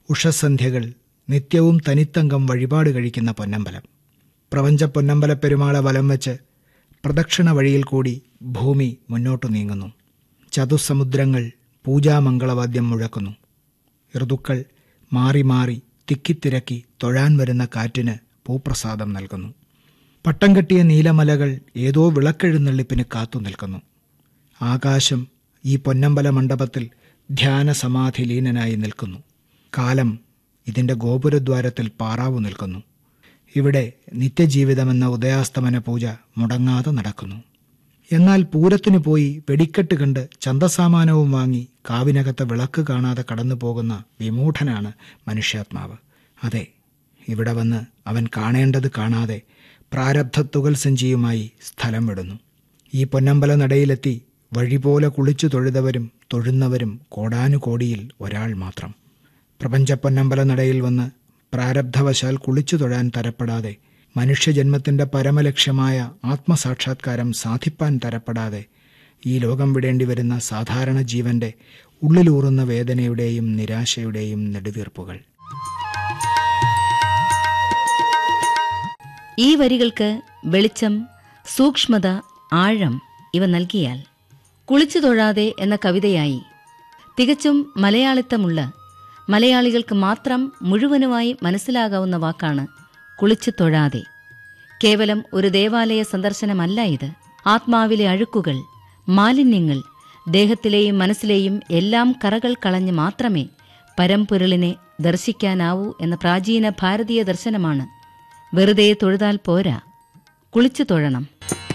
ഉഷസന്ധ്യകൾ നിത്യവും തനിത്തങ്കം വഴിപാട് കഴിക്കുന്ന പൊന്നമ്പലം പ്രപഞ്ച പൊന്നമ്പല പെരുമാളെ വലം വെച്ച് പ്രദക്ഷിണ വഴിയിൽ കൂടി ഭൂമി മുന്നോട്ടു നീങ്ങുന്നു ചതുസമുദ്രങ്ങൾ പൂജാമംഗളവാദ്യം മുഴക്കുന്നു ഋതുക്കൾ മാറി മാറി തിക്കിത്തിരക്കി തൊഴാൻ വരുന്ന കാറ്റിന് പൂപ്രസാദം നൽകുന്നു പട്ടം കെട്ടിയ നീലമലകൾ ഏതോ വിളക്കെഴുന്നള്ളിപ്പിന് കാത്തു നിൽക്കുന്നു ആകാശം ഈ പൊന്നമ്പല മണ്ഡപത്തിൽ ധ്യാന സമാധി ലീനനായി നിൽക്കുന്നു കാലം ഇതിൻ്റെ ഗോപുരദ്വാരത്തിൽ പാറാവു നിൽക്കുന്നു ഇവിടെ നിത്യജീവിതമെന്ന ഉദയാസ്തമന പൂജ മുടങ്ങാതെ നടക്കുന്നു എന്നാൽ പൂരത്തിന് പോയി വെടിക്കെട്ട് കണ്ട് ചന്തസാമാനവും വാങ്ങി കാവിനകത്തെ വിളക്ക് കാണാതെ കടന്നു പോകുന്ന വിമൂഢനാണ് മനുഷ്യാത്മാവ് അതെ ഇവിടെ വന്ന് അവൻ കാണേണ്ടത് കാണാതെ പ്രാരബ്ധ തുകൽ സഞ്ചിയുമായി സ്ഥലം വിടുന്നു ഈ പൊന്നമ്പല നടയിലെത്തി വഴി പോലെ കുളിച്ചു തൊഴുതവരും തൊഴുന്നവരും കോടാനുകോടിയിൽ ഒരാൾ മാത്രം പ്രപഞ്ച പൊന്നമ്പല നടയിൽ വന്ന് പ്രാരബ്ധവശാൽ കുളിച്ചു തൊഴാൻ തരപ്പെടാതെ മനുഷ്യജന്മത്തിന്റെ പരമലക്ഷ്യമായ ആത്മസാക്ഷാത്കാരം സാധിപ്പാൻ തരപ്പെടാതെ ഈ ലോകം വിടേണ്ടി വരുന്ന സാധാരണ ജീവന്റെ ഉള്ളിലൂറുന്ന വേദനയുടെയും നിരാശയുടെയും നെടുവീർപ്പുകൾ ഈ വരികൾക്ക് വെളിച്ചം സൂക്ഷ്മത ആഴം ഇവ നൽകിയാൽ കുളിച്ചു തൊഴാതെ എന്ന കവിതയായി തികച്ചും മലയാളിത്തമുള്ള മലയാളികൾക്ക് മാത്രം മുഴുവനുമായി മനസ്സിലാകാവുന്ന വാക്കാണ് കുളിച്ചു തൊഴാതെ കേവലം ഒരു ദേവാലയ സന്ദർശനമല്ല ഇത് ആത്മാവിലെ അഴുക്കുകൾ മാലിന്യങ്ങൾ ദേഹത്തിലെയും മനസ്സിലെയും എല്ലാം കറകൾ കളഞ്ഞ് മാത്രമേ പരമ്പൊരുളിനെ ദർശിക്കാനാവൂ എന്ന പ്രാചീന ഭാരതീയ ദർശനമാണ് വെറുതെ തൊഴുതാൽ പോരാ കുളിച്ചു തൊഴണം